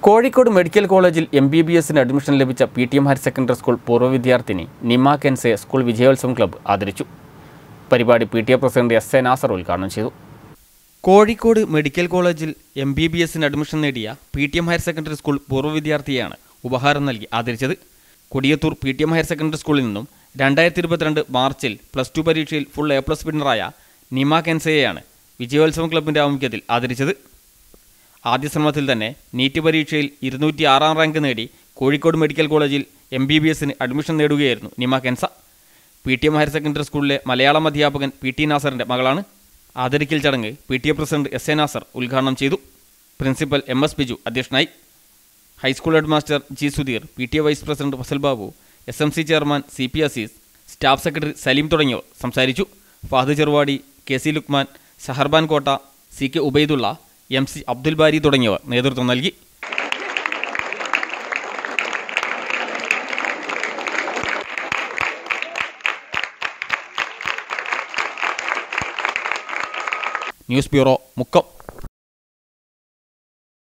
Kozhikode medical കോളേജിൽ M B B എസിന് admission ലഭിച്ച P T M higher secondary school പൂർവ്വ വിദ്യാർത്ഥിനി നിമ കെൻസെ സ്കൂൾ വിജയോത്സവം ക്ലബ്ബ് ആദരിച്ചു പരിപാടി P T A president S A Nasar ഉദ്ഘാടനം ചെയ്തു കോഴിക്കോട് മെഡിക്കൽ കോളേജിൽ എം ബി ബി എസിന് അഡ്മിഷൻ നേടിയ P T M higher secondary school പൂർവ്വ വിദ്യാർത്ഥിയെയാണ് ഉപഹാരം നൽകി ആദരിച്ചത് Kodiyathur P T M higher secondary സ്കൂളിൽ നിന്നും രണ്ടായിരത്തി ഇരുപത്തിരണ്ട് മാർച്ചിൽ പ്ലസ് ടു പരീക്ഷയിൽ ഫുൾ എ പ്ലസ് വിന്നറായ നിമ കെൻസയെയാണ് വിജയോത്സവം ക്ലബിൻ്റെ ആഭിമുഖ്യത്തിൽ ആദരിച്ചത് ആദ്യ ശ്രമത്തിൽ തന്നെ നീറ്റ് പരീക്ഷയിൽ ഇരുന്നൂറ്റി ആറാം റാങ്ക് നേടി കോഴിക്കോട് മെഡിക്കൽ കോളേജിൽ എം ബി ബി എസിന് അഡ്മിഷൻ നേടുകയായിരുന്നു Nima Kensa P T M higher secondary സ്കൂളിലെ മലയാളം അധ്യാപകൻ പി ടി നാസറിൻ്റെ മകളാണ് ആദരിക്കൽ ചടങ്ങ് P T A president S A Nasar ഉദ്ഘാടനം ചെയ്തു പ്രിൻസിപ്പൽ എം എസ് ബിജു അധ്യക്ഷനായി high school head master G Sudheer P T A vice president Fasal Babu S M C chairman C P Azeez staff secretary Saleem തുടങ്ങിയവർ സംസാരിച്ചു ഫാദ് ചെറുവാടി കെ സി ലുക്മാൻ ഷഹർബാൻ കോട്ട C K Ubaidulla M C Abdul Bari തുടങ്ങിയവർ നേതൃത്വം നൽകി ന്യൂസ് ബ്യൂറോ മുക്കം